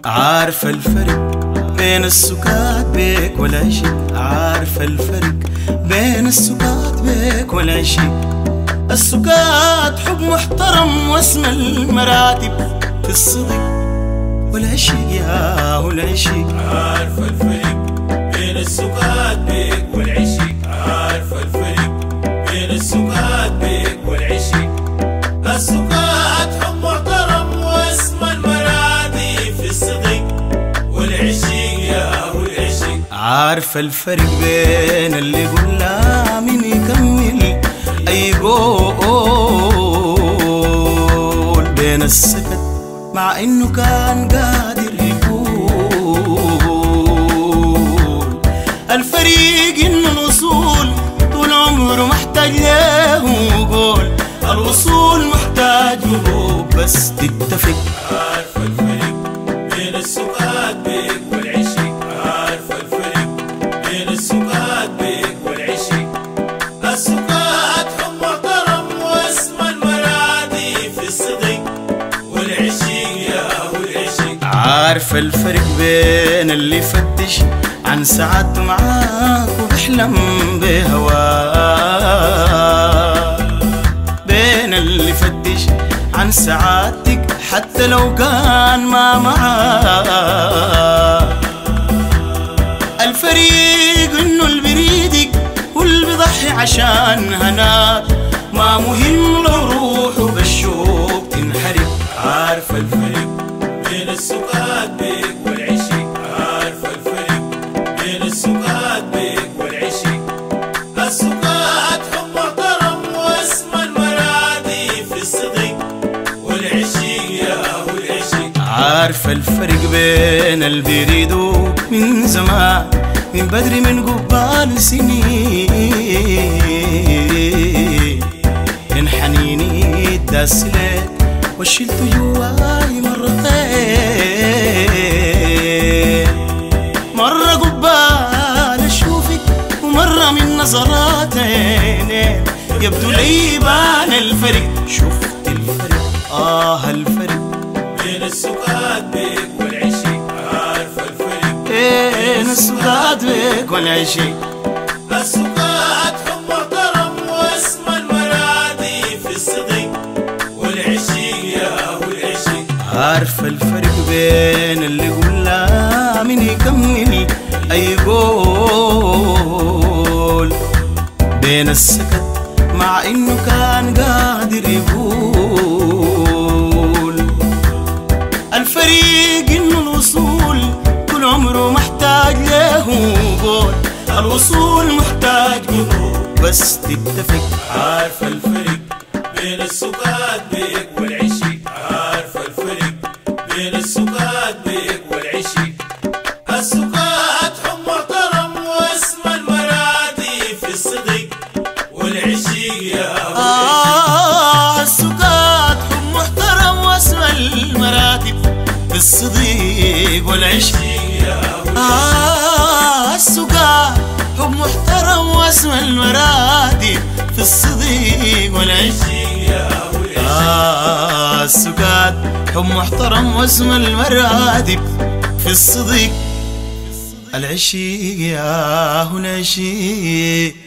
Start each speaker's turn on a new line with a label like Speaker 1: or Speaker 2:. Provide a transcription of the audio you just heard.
Speaker 1: عارفة الفرق بين السكات بيك والعشق عارفة الفرق بين السكات بيك والعشق السكات حب محترم واسم المراتب في الصدق والعشق يا والعشق
Speaker 2: عارفة الفرق بين السكات بيك والعشق عارفة الفرق بين السكات بيك والعشق السكات حب محترم واسم المرادي في الصدق والعشق يا والعشق
Speaker 1: عارفة الفرق بين اللي يقول لا من يكمل أي قول بين السكت مع إنه كان قادر يقول الفريق إنه الوصول طول عمره محتاج له قول الوصول محتاج قلوب بس تتفق
Speaker 2: عارفة الفرق بين السكات بيك والعشق عارفة الفرق بين السكات بيك والعشق السكات حب محترم واسم المرادي في الصدق والعشق يا والعشق
Speaker 1: عارفة الفرق بين اللي يفتش عن سعادته معاك وبيحلم بهواك بين اللي يفتش عن سعادتك حتى لو كان ما معاك الفريق انه اللي بيريدك واللي بيضحي عشان هناك ما مهم لو روحه بالشوق تنحرق
Speaker 2: عارفة الفرق بين السكات بيك والعشق عارفة الفرق بين السكات بيك والعشق السكات حب محترم واسم المرادي في الصدق والعشق يا والعشق
Speaker 1: عارفة الفرق بين اللي بيريدوا من زمان من بدري من قبال سنين من حنيني اتدسلت وشلت جواي مرتين مرة قبال اشوفك ومرة من نظرات عينين يبدو لي بان الفرق شفت الفرق اه الفرق
Speaker 2: بين السكات بيك والعشق عارفة الفرق
Speaker 1: بين السكات بيك والعشق
Speaker 2: السكات حب محترم واسم المرادي في الصدق والعشق يا والعشق
Speaker 1: عارفة الفرق بين اللي يقول لا من يكمل أي قول بين السكت مع إنه كان قادر يقول الفريق إنه الوصول طول عمره محتاج له قول الوصول محتاج قلوب بس تتفق
Speaker 2: عارفة الفرق بين السكات بيك والعشق عارفة الفرق بين السكات بيك والعشق السكات حب محترم واسم المرادي في الصدق والعشق يا والعشق
Speaker 1: آه السكات حب محترم واسم المراتب في الصديق والعشق
Speaker 2: يا والعشق
Speaker 1: آه السكات حب محترم واسم المراتب في الصديق والعشق
Speaker 2: يا والعشق
Speaker 1: آه السكات حب محترم واسم المراتب في الصديق العشق يا هنا عشيق